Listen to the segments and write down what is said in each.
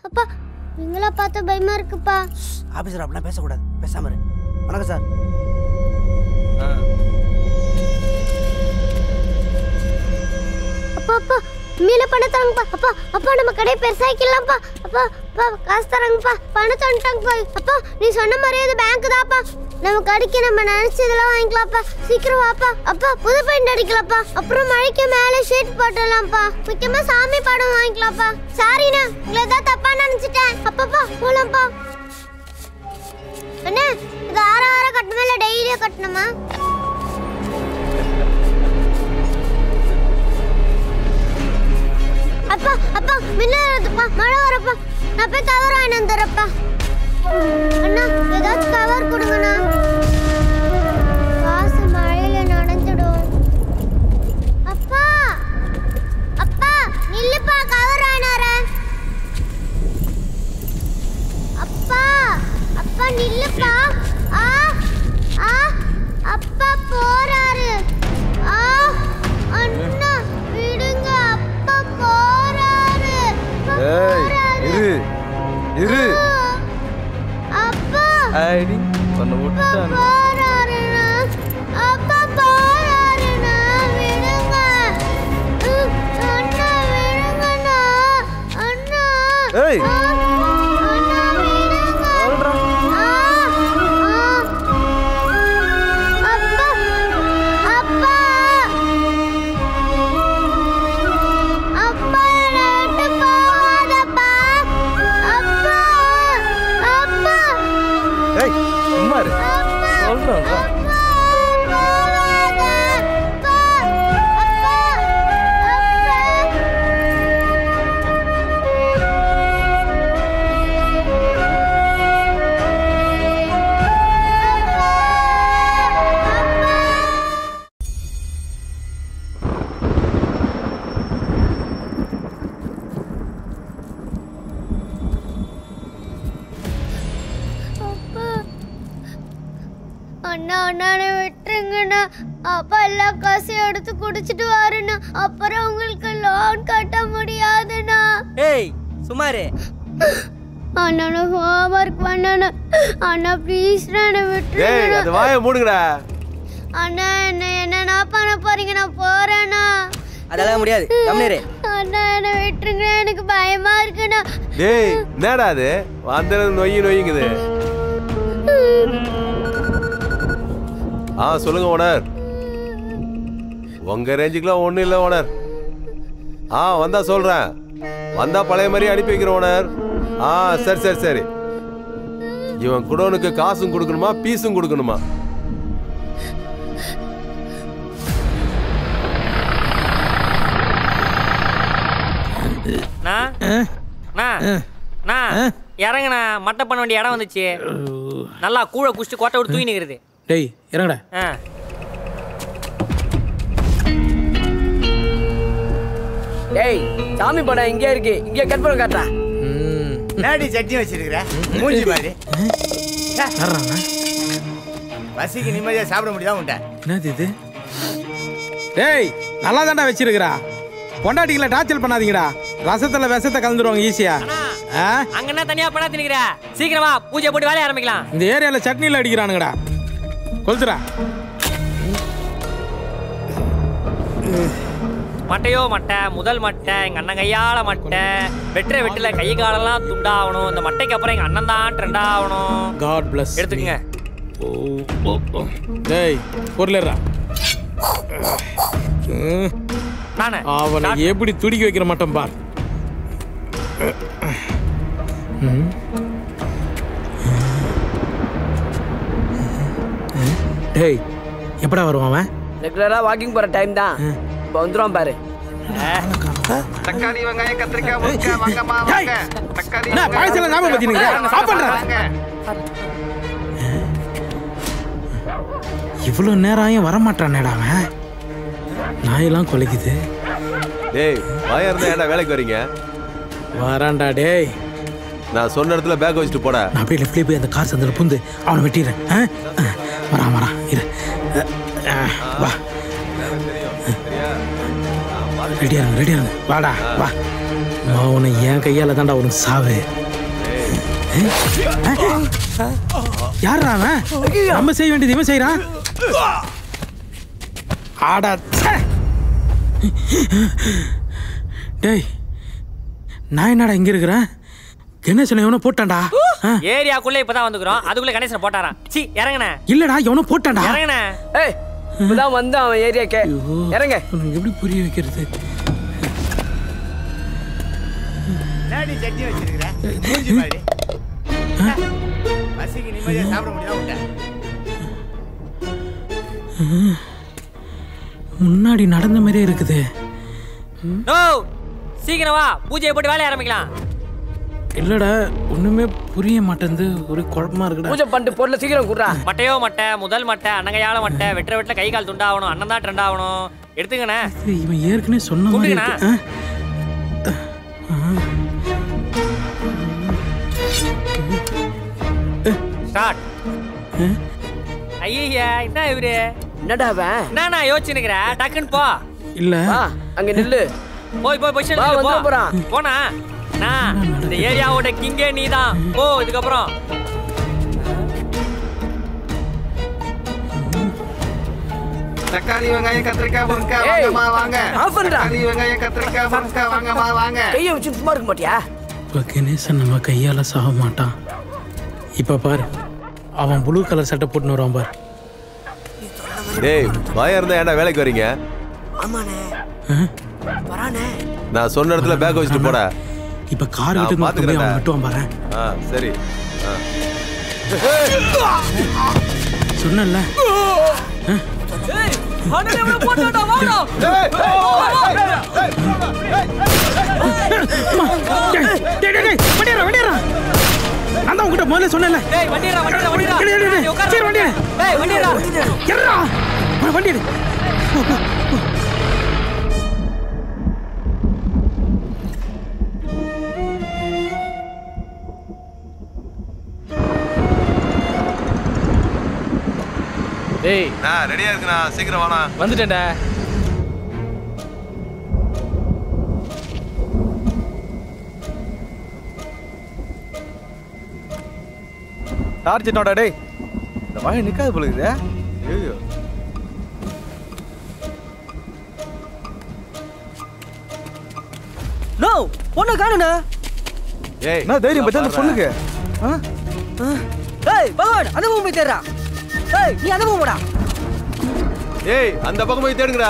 அப்பா நீங்களா பார்த்து பயமா இருக்குப்பா ஆபீசர் அப்படிலாம் பேசக்கூடாது பேசாம இரு வணக்கம் சார் அப்பா அப்பா மீல பணம் தரங்கப்பா அப்பா அப்பா நம்ம கடை பெருசாக்கிடலாம்ப்பா அப்பா அப்பா காசு தரங்கப்பா பணம் தந்துட்டாங்கப்பா அப்பா நீ சொன்ன மாதிரியே அது பேங்க் தான்ப்பா நம்ம கடைக்கு நம்ம நினைச்சதெல்லாம் வாங்கிக்கலாம்ப்பா சீக்கிரம் வாப்பா அப்பா புது பெயிண்ட் அடிக்கலாம்ப்பா அப்புறம் மழைக்கு மேலே ஷீட் போட்டுடலாம்ப்பா முக்கியமா சாமி படம் வாங்கிக்கலாம்ப்பா சாரிண்ணா உங்களை தான் தப்பா நினைச்சிட்டேன் அப்பப்பா போலாம்ப்பா அண்ணா இது ஆற ஆற கட்டணுமா இல்லை டெய்லியும் கட்டணுமா அப்பா அப்பா மின்ன வருதுப்பா மழை வரப்பா நான் போய் கவர் வாங்கி வந்துடுறப்பா அண்ணா ஏதாச்சும் கவர் கொடுங்கண்ணா காசு மழையில நனைஞ்சிடும் அப்பா அப்பா நில்லுப்பா கவர் வாங்கி வரேன் அப்பா அப்பா நில்லுப்பா ஆ ஆ அப்பா போறாரு ஆ அண்ணா விடுங்க அப்பா போறாரு அப்பா ஏய் போறாரு. இரு இரு அப்பா ஐடி பண்ண விட்டான் போறாருண்ணா அப்பா போறாருண்ணா விடுங்க உம், அண்ணா விடுங்கண்ணா அண்ணா ஏய். ஆ, அண்ணா விடுங்க ஆ, ஆ. அப்பா அப்பா அப்பா ரெண்டு போகாதப்பா அப்பா அப்பா ஏய் சும்மா இரு சொல்றேன் வா. அண்ணா அண்ணானை விட்டுருங்கண்ணா அப்பா எல்லா காசையும் எடுத்து குடிச்சிட்டு வாருண்ணா அப்புறம் உங்களுக்கு லோன் கட்ட முடியாதுண்ணா ஏய் சுமாரு அண்ணா ஹோம்ஒர்க் பண்ணண்ணா அண்ணா ப்ளீஸ் என்னை டேய் விட்டுருங்கண்ணா அது வாயை மூடுங்கடா அண்ணா என்ன என்னண்ணா பண்ண போறீங்க நான் போறேண்ணா அதெல்லாம் முடியாது கம்னேரு அண்ணா என்னை விட்டுருங்க எனக்கு பயமா இருக்குண்ணா டேய் என்னடா அது வந்தது நொய்யி நொய்யுங்குது ஆ சொல்லுங்க ஓனர் உங்க ரேஞ்சுக்குலாம் ஒன்றும் இல்லை ஓனர் ஆ வந்தா சொல்றேன் வந்தா பழைய மாதிரி அனுப்பி வைக்கிறேன் ஓனர் ஆ சரி சரி சரி இவன் குடோனுக்கு காசும் கொடுக்கணுமா பீஸும் கொடுக்கணுமா அண்ணா அண்ணா அண்ணா இறங்குண்ணா மட்டை பண்ண வேண்டிய இடம் வந்துச்சு நல்லா கூழ குடிச்சிட்டு கொட்டை விட்டு தூக்கி நிற்கிறது டேய் இறங்கடா ஆ டேய் சாமி படம் இங்கே இருக்கு இங்கே கட் பண்ண காட்டுறா ம் நாடி சட்னி வச்சிருக்கிற மூஞ்சி மாதிரி யாராண்ணா பசிக்கு நிம்மதியா சாப்பிட முடியாம உண்டா என்னது இது டேய் நல்லா தான்டா வச்சிருக்கிறா பொண்டாட்டிகளை டார்ச்சர் பண்ணாதீங்கடா ரசத்துல விஷத்தை கலந்துருவாங்க ஈஸியா ஆ அங்க என்ன தனியா படா திணிக்கிற சீக்கிரமா பூஜை போட்டு வேலைய ஆரம்பிக்கலாம் இந்த ஏரியால சட்னியில் அடிக்கிறானுங்கடா கொளுத்துடா மட்டையோ மட்டை முதல் மட்டை எங்க அண்ணன் கையால மட்டை வெட்டுற வெட்டில கை காலெல்லாம் துண்டாகணும் இந்த மட்டைக்கு அப்புறம் எங்க அண்ணன் தான் ட்ரெண்ட் ஆகணும் காட் பிளஸ் எடுத்துக்கங்க டேய் பொருளா நானே அவனை எப்படி துடிக்க வைக்கிற மாட்டோம் பார் ம். டேய் எப்படா வருவான் அவன் ரெகுலரா வாக்கிங் போற டைம் தான் இப்போ வந்துருவான் பாரு தக்காளி வெங்காயம் கத்திரிக்காய் முருங்கை வாங்கம்மா டேய், வாங்க தக்காளி என்ன பழசெல்லாம் ஞாபகம் வச்சுனீங்க சாப்பிட்றா வாங்க இவ்வளோ நேரம் ஆயும் வரமாட்டானேடா அவன் நாயெல்லாம் கொலைக்குது டேய் வாயா இருந்தா ஏன்டா வேலைக்கு வரீங்க வரான்டா டேய் நான் சொன்ன இடத்துல பேக் வச்சுட்டு போட நான் அப்படியே லெஃப்ட்லேயே போய் அந்த கார் சந்தில் புந்து அவனை வெட்டிடுறேன் ஆ? ஆ, வரான் வரான் இரு ஆ, வா ரெடியா இருங்க ரெடியா இருங்க வாடா வா அவனை என் கையால தான்டா உனக்கு சாவு யாரா அவன் நம்ம செய்ய வேண்டியது இவன் செய்யறான் ஆடா ச்சே. டேய் நான் என்னடா இங்க இருக்கிறேன் கணேசனை எவனோ போட்டான்டா ஆ, ஏரியாக்குள்ள இப்பதான் வந்துக்கிறோம் அதுக்குள்ள கணேசன் போட்டாராம் சி இறங்குனே இல்லடா எவனோ போட்டான்டா இறங்குனே ஏய் இப்பதான் வந்தான் அவன் ஏரியாக்கே ஐயோ, இறங்க உனக்கு எப்படி புரிய வைக்கிறது என்னடி சட்னி வச்சிருக்கிற மூஞ்சி மாதிரி பசிக்கு நிம்மதியா சாப்பிட முடியாம விட்டேன் முன்னாடி நடந்த மாதிரியே இருக்குது நோ சீக்கிரம் வா பூஜையை போட்டு வேலைய ஆரம்பிக்கலாம் இல்லடா ஒண்ணுமே புரிய மாட்டேங்குது ஒரு குழப்பமா இருக்குடா பூஜை பண்ணிட்டு பொருளை சீக்கிரம் குடுறா மட்டையோ மட்டை முதல் மட்டை அன்னங்கையால மட்டை வெட்டுற வெட்டில கை கால் துண்டாகணும் அண்ணன் தான் ட்ரெண்ட் ஆகணும் எடுத்துக்கண்ணே இது இவன் ஏற்கனவே சொன்ன மாதிரி இருக்கு ஆ? ஸ்டார்ட் ஐயா என்ன இவரு என்னடா அவன் என்னண்ணா யோசிச்சு நிக்கிற டக்குன்னு போ இல்ல வா அங்க நில்லு போய் போய் பொசிஷன் வா, போ வந்துட போறான். போனா நான் இந்த ஏரியாவோட கிங்கே நீதான் போ இதுக்கப்புறம் தக்காளி வெங்காயம் கத்திரிக்காய் முருங்கக்காய் ஏய், வாங்கம்மா வாங்க ஆஃப் பண்றா. தக்காளி வெங்காயம் கத்திரிக்காய் முருங்கக்காய் வாங்கம்மா வாங்க கையை வச்சு சும்மா இருக்க மாட்டியா இப்போ கணேசன் நம்ம கையால சாக மாட்டான் இப்ப பாரு அவன் ப்ளூ கலர் சட்டை போட்டுன்னு வருவான் பாரு டேய் பயம் இருந்தா ஏன்டா வேலைக்கு வரீங்க ஆமாண்ணே ஆ? வரானே நான் சொன்ன இடத்துல பேக் வச்சுட்டு போட இப்ப கார் நான் விட்டு போய் பாத்துக்கிறேன்டா. அவன் விட்டுவான் பாரு ஆ சரி ஆ. சொன்னல அந்த உங்ககிட்ட முதல்ல சொன்னல டேய் வண்டிடா வண்டிடா வண்டிடா டேய், டேய், டேய், உட்காரு. சரி, வண்டி எடு. டேய் வண்டிடா எர்ரா வண்டி எடு. போ, போ, போ. டேய் நான் ரெடியா இருக்குண்ணா சீக்கிரம் வாண்ணா வந்துட்டேன்டா டார்ச் என்னோட டேய் இந்த வாய் நிக்காது போல இருக்குது ஐயோ நோ பொண்ணு காணுண்ணா ஏய் என்ன தைரியம் பத்தி அந்த பாருடா. பொண்ணுக்கு ஏய் பகவான் அந்த பூமி தேடுறா ஏய் நீ அந்த பூமிடா ஏய் அந்த பக்கம் போய் தேடுங்கடா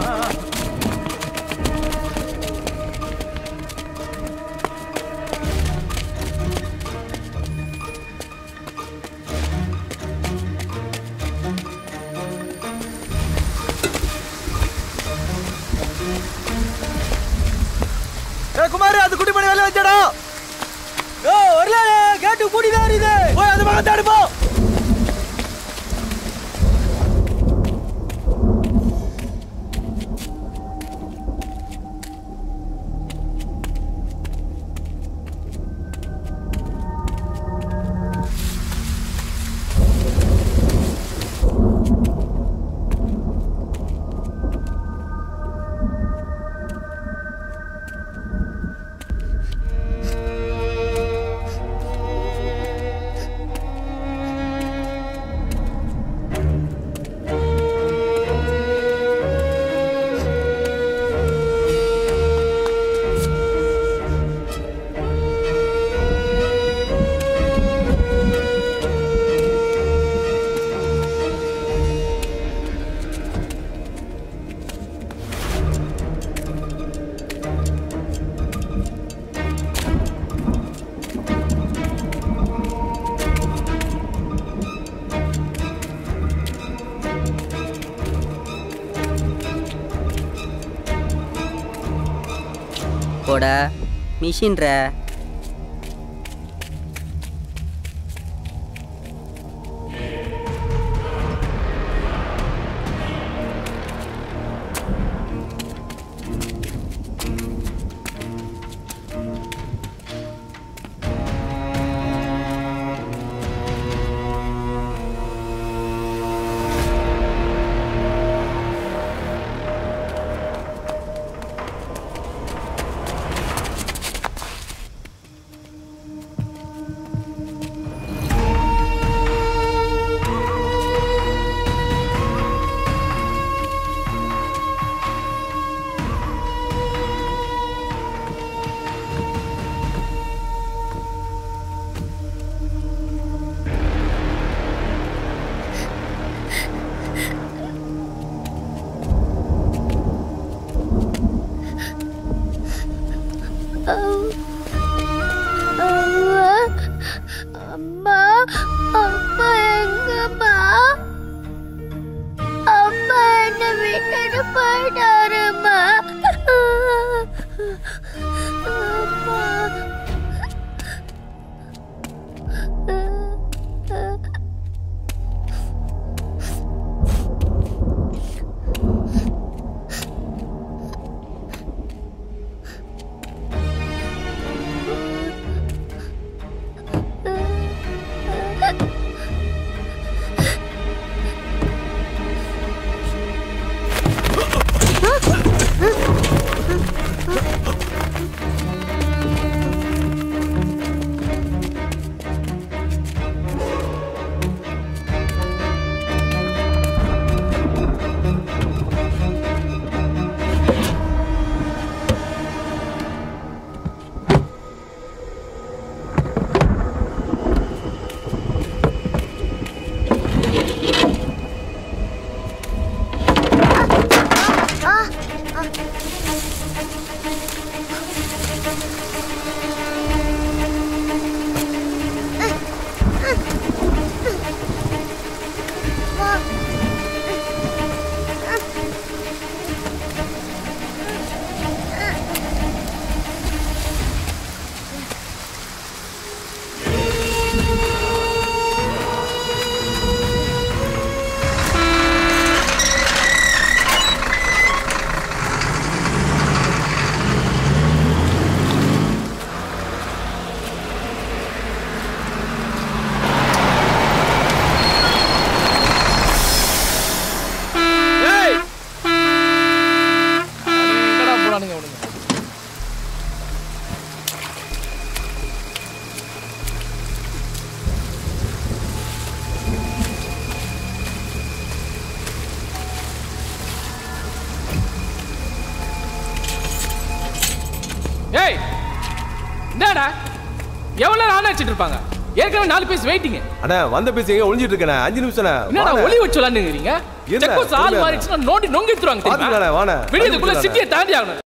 ஏய் குமார் அந்த குட்டி பண்ணி வேலை வச்சடா ஓ வரல கேட்டு மூடி தான் இருக்குது போய் அந்த பக்கம் தேடு போ போட மிஷின்ற போயிட்டாருமா ஏய் எங்கடா போறானுங்க அவனுங்க ஏய் என்னடா எவ்வளவு நேரம் ஆன் வச்சிட்டு இருப்பாங்க ஏற்கனவே நாலு பீஸ் வெயிட்டிங் அண்ணா வந்த பேசி எங்க ஒளிஞ்சிட்டு இருக்கேன் அஞ்சு நிமிஷம் என்னடா ஒளி வச்சு விளாண்டுங்கிறீங்க இல்ல, செக் போஸ்ட் ஆள் இல்ல. மாறிடுச்சுன்னா நோண்டி நொங்கிட்டுருவாங்க பாத்துக்கலாண்ணே, வாண்ணே. விடியதுக்குள்ள பாத்துக்கலாண்ணே. சிட்டியை தாண்டி ஆகணும்